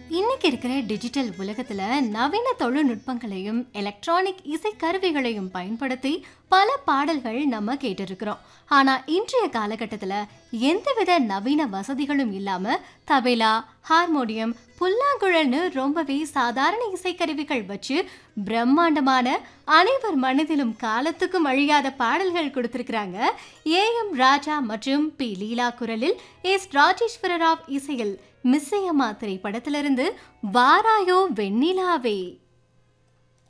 இன்னைக்கு இருக்கிற டிஜிட்டல் உலகத்துல நவீன தொழில்நுட்பங்களையும் எலக்ட்ரானிக் இசை கருவிகளையும் பயன்படுத்தி பல பாடல்கள் நம்ம கேட்டிருக்கிறோம் ஆனா இன்றைய காலகட்டத்துல எந்தவித நவீன வசதிகளும் இல்லாம தபேலா ஹார்மோனியம் புல்லாங்குழல்னு ரொம்பவே சாதாரண இசைக்கருவிகள் வச்சு பிரம்மாண்டமான அனைவர் மனதிலும் காலத்துக்கும் அழியாத பாடல்கள் கொடுத்திருக்கிறாங்க ஏ எம் ராஜா மற்றும் பி லீலா குரலில் எஸ் ராஜேஸ்வர ராவ் இசையில் மிஸ்ஸையம்மா திரைப்படத்திலிருந்து வாராயோ வெண்ணிலாவே